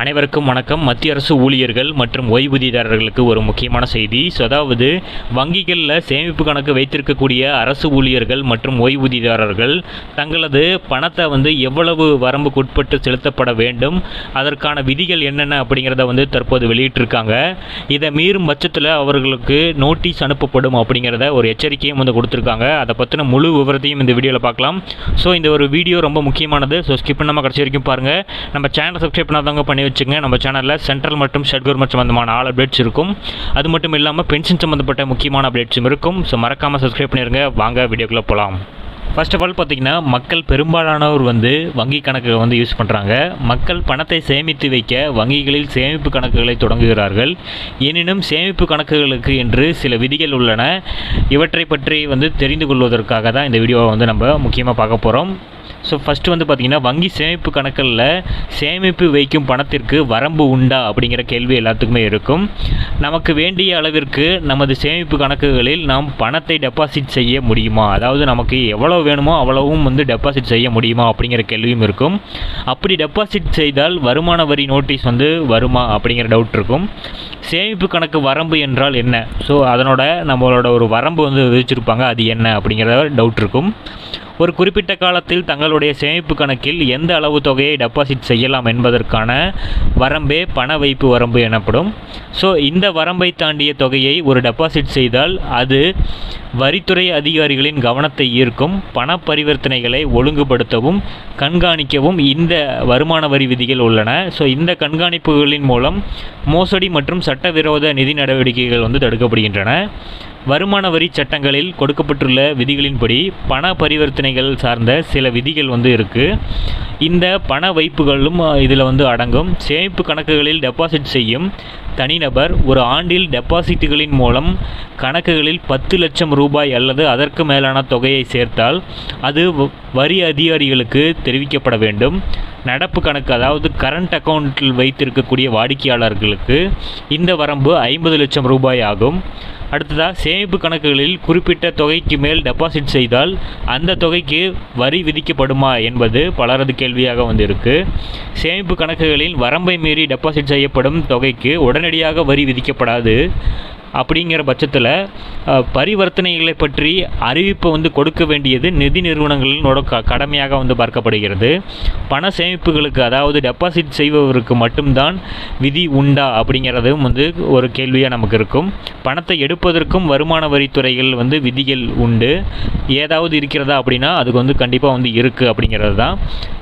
அனைவருக்கும் வணக்கம் மத்திய அரசு ஊழியர்கள் மற்றும் ஓய்வூதியதாரர்களுக்கு ஒரு முக்கியமான செய்தி ஸோ அதாவது வங்கிகளில் சேமிப்பு கணக்கு வைத்திருக்கக்கூடிய அரசு ஊழியர்கள் மற்றும் ஓய்வூதியதாரர்கள் தங்களது பணத்தை வந்து எவ்வளவு வரம்புக்குட்பட்டு செலுத்தப்பட வேண்டும் அதற்கான விதிகள் என்னென்ன அப்படிங்கிறத வந்து தற்போது வெளியிட்டிருக்காங்க இதை மீறும் பட்சத்தில் அவர்களுக்கு நோட்டீஸ் அனுப்பப்படும் அப்படிங்கிறத ஒரு எச்சரிக்கையும் வந்து கொடுத்துருக்காங்க அதை பற்றின முழு விவரத்தையும் இந்த வீடியோவில் பார்க்கலாம் ஸோ இந்த ஒரு வீடியோ ரொம்ப முக்கியமானது ஸோ ஸ்கிப் பண்ணாமல் கடைசி வரைக்கும் பாருங்கள் நம்ம சேனலை சப்ஸ்கிரைப் பண்ணாதவங்க பண்ணி வச்சுங்க நம்ம சேனலில் சென்ட்ரல் மற்றும் ஸ்டேட் கவர்மெண்ட் சம்மந்தமான ஆல் அப்டேட்ஸ் இருக்கும் அது மட்டும் இல்லாமல் பென்ஷன் சம்மந்தப்பட்ட முக்கியமான அப்டேட்ஸும் இருக்கும் ஸோ மறக்காமல் சப்ஸ்கிரைப் பண்ணிடுங்க வாங்க வீடியோக்குள்ளே போகலாம் ஃபர்ஸ்ட் ஆஃப் ஆல் பார்த்தீங்கன்னா மக்கள் பெரும்பாலானோர் வந்து வங்கி கணக்குகளை வந்து யூஸ் பண்ணுறாங்க மக்கள் பணத்தை சேமித்து வைக்க வங்கிகளில் சேமிப்பு கணக்குகளை தொடங்குகிறார்கள் எனினும் சேமிப்பு கணக்குகளுக்கு என்று சில விதிகள் உள்ளன இவற்றை பற்றி வந்து தெரிந்து கொள்வதற்காக தான் இந்த வீடியோவை வந்து நம்ம முக்கியமாக பார்க்க போகிறோம் ஸோ ஃபஸ்ட்டு வந்து பார்த்திங்கன்னா வங்கி சேமிப்பு கணக்குகளில் சேமிப்பு வைக்கும் பணத்திற்கு வரம்பு உண்டா அப்படிங்கிற கேள்வி எல்லாத்துக்குமே இருக்கும் நமக்கு வேண்டிய அளவிற்கு நமது சேமிப்பு கணக்குகளில் நாம் பணத்தை டெபாசிட் செய்ய முடியுமா அதாவது நமக்கு எவ்வளோ வேணுமோ அவ்வளவும் வந்து டெபாசிட் செய்ய முடியுமா அப்படிங்கிற கேள்வியும் இருக்கும் அப்படி டெபாசிட் செய்தால் வருமான வரி நோட்டீஸ் வந்து வருமா அப்படிங்கிற டவுட் இருக்கும் சேமிப்பு கணக்கு வரம்பு என்றால் என்ன ஸோ அதனோட நம்மளோட ஒரு வரம்பு வந்து விதிச்சிருப்பாங்க அது என்ன அப்படிங்கிற டவுட் இருக்கும் ஒரு குறிப்பிட்ட காலத்தில் தங்களுடைய சேமிப்பு கணக்கில் எந்த அளவு தொகையை டெபாசிட் செய்யலாம் என்பதற்கான வரம்பே பண வைப்பு வரம்பு எனப்படும் ஸோ இந்த வரம்பை தாண்டிய தொகையை ஒரு டெபாசிட் செய்தால் அது வரித்துறை அதிகாரிகளின் கவனத்தை ஈர்க்கும் பண பரிவர்த்தனைகளை ஒழுங்குபடுத்தவும் கண்காணிக்கவும் இந்த வருமான வரி விதிகள் உள்ளன ஸோ இந்த கண்காணிப்புகளின் மூலம் மோசடி மற்றும் சட்டவிரோத நிதி நடவடிக்கைகள் வந்து தடுக்கப்படுகின்றன வருமான வரி சட்டங்களில் கொடுக்கப்பட்டுள்ள விதிகளின்படி பண பரிவர்த்தனைகள் சார்ந்த சில விதிகள் வந்து இருக்குது இந்த பண வைப்புகளும் இதில் வந்து அடங்கும் சேமிப்பு கணக்குகளில் டெபாசிட் செய்யும் தனிநபர் ஒரு ஆண்டில் டெபாசிட்டுகளின் மூலம் கணக்குகளில் பத்து லட்சம் ரூபாய் அல்லது அதற்கு மேலான தொகையை சேர்த்தால் அது வரி அதிகாரிகளுக்கு தெரிவிக்கப்பட வேண்டும் நடப்பு கணக்கு அதாவது கரண்ட் அக்கௌண்ட்டில் வைத்திருக்கக்கூடிய வாடிக்கையாளர்களுக்கு இந்த வரம்பு ஐம்பது லட்சம் ரூபாய் ஆகும் அடுத்ததாக சேமிப்பு கணக்குகளில் குறிப்பிட்ட தொகைக்கு மேல் டெபாசிட் செய்தால் அந்த தொகைக்கு வரி விதிக்கப்படுமா என்பது பலரது கேள்வியாக வந்திருக்கு சேமிப்பு கணக்குகளில் வரம்பை மீறி டெபாசிட் செய்யப்படும் தொகைக்கு உடனடியாக வரி விதிக்கப்படாது அப்படிங்கிற பட்சத்தில் பரிவர்த்தனைகளை பற்றி அறிவிப்பை வந்து கொடுக்க வேண்டியது நிதி நிறுவனங்களினோட க கடமையாக வந்து பார்க்கப்படுகிறது பண சேமிப்புகளுக்கு அதாவது டெபாசிட் செய்பவருக்கு மட்டும்தான் விதி உண்டா அப்படிங்கிறதும் வந்து ஒரு கேள்வியாக நமக்கு இருக்கும் பணத்தை எடுப்பதற்கும் வருமான வரித்துறைகள் வந்து விதிகள் உண்டு ஏதாவது இருக்கிறதா அப்படின்னா அதுக்கு வந்து கண்டிப்பாக வந்து இருக்குது அப்படிங்கிறது தான்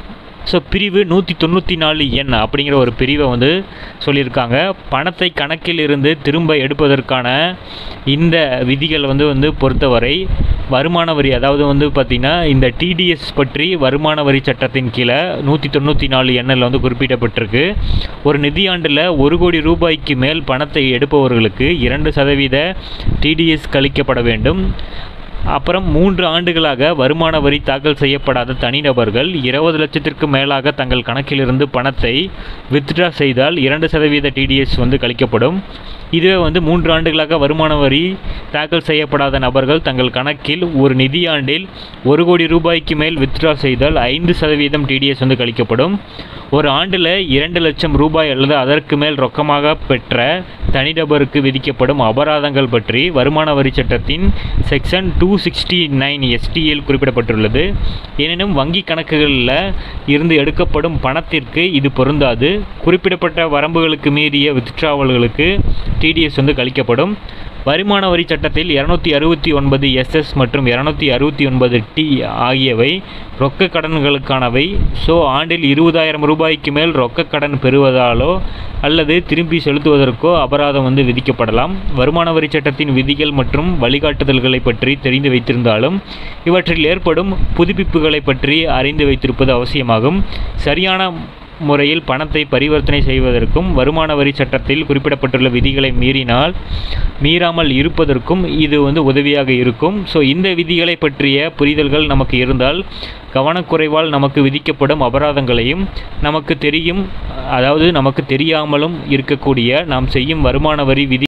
ஸோ பிரிவு நூற்றி தொண்ணூற்றி நாலு எண் அப்படிங்கிற ஒரு பிரிவை வந்து சொல்லியிருக்காங்க பணத்தை கணக்கில் இருந்து திரும்ப எடுப்பதற்கான இந்த விதிகள் வந்து வந்து பொறுத்தவரை வருமான வரி அதாவது வந்து பார்த்திங்கன்னா இந்த டிடிஎஸ் பற்றி வருமான வரி சட்டத்தின் கீழே நூற்றி தொண்ணூற்றி நாலு எண்ணில் வந்து குறிப்பிடப்பட்டிருக்கு ஒரு நிதியாண்டில் ஒரு கோடி ரூபாய்க்கு மேல் பணத்தை எடுப்பவர்களுக்கு இரண்டு சதவீத டிடிஎஸ் கழிக்கப்பட வேண்டும் அப்புறம் மூன்று ஆண்டுகளாக வருமான வரி தாக்கல் செய்யப்படாத தனிநபர்கள் இருபது லட்சத்திற்கு மேலாக தங்கள் கணக்கிலிருந்து பணத்தை வித்ட்ரா செய்தால் இரண்டு சதவீத டிடிஎஸ் வந்து கழிக்கப்படும் இதுவே வந்து மூன்று ஆண்டுகளாக வருமான வரி தாக்கல் செய்யப்படாத நபர்கள் தங்கள் கணக்கில் ஒரு நிதியாண்டில் ஒரு கோடி ரூபாய்க்கு மேல் வித்ட்ரா செய்தால் ஐந்து சதவீதம் டிடிஎஸ் வந்து கழிக்கப்படும் ஒரு ஆண்டில் இரண்டு லட்சம் ரூபாய் அல்லது அதற்கு மேல் ரொக்கமாக பெற்ற தனிநபருக்கு விதிக்கப்படும் அபராதங்கள் பற்றி வருமான வரி சட்டத்தின் செக்ஷன் டூ சிக்ஸ்டி நைன் எஸ்டியில் குறிப்பிடப்பட்டுள்ளது எனினும் வங்கி கணக்குகளில் இருந்து எடுக்கப்படும் பணத்திற்கு இது பொருந்தாது குறிப்பிடப்பட்ட வரம்புகளுக்கு மீறிய வித்ட்ராவல்களுக்கு டிடிஎஸ் வந்து கழிக்கப்படும் வருமான வரி சட்டத்தில் இரநூத்தி அறுபத்தி ஒன்பது எஸ்எஸ் மற்றும் இரநூத்தி அறுபத்தி ஒன்பது டி ஆகியவை ரொக்க கடன்களுக்கானவை ஸோ ஆண்டில் இருபதாயிரம் ரூபாய்க்கு மேல் ரொக்க கடன் பெறுவதாலோ அல்லது திரும்பி செலுத்துவதற்கோ அபராதம் வந்து விதிக்கப்படலாம் வருமான வரி சட்டத்தின் விதிகள் மற்றும் வழிகாட்டுதல்களை பற்றி தெரிந்து வைத்திருந்தாலும் இவற்றில் ஏற்படும் புதுப்பிப்புகளை பற்றி அறிந்து வைத்திருப்பது அவசியமாகும் சரியான முறையில் பணத்தை பரிவர்த்தனை செய்வதற்கும் வருமான வரி சட்டத்தில் குறிப்பிடப்பட்டுள்ள விதிகளை மீறினால் மீறாமல் இருப்பதற்கும் இது வந்து உதவியாக இருக்கும் ஸோ இந்த விதிகளை பற்றிய புரிதல்கள் நமக்கு இருந்தால் கவனக்குறைவால் நமக்கு விதிக்கப்படும் அபராதங்களையும் நமக்கு தெரியும் அதாவது நமக்கு தெரியாமலும் இருக்கக்கூடிய நாம் செய்யும் வருமான வரி விதி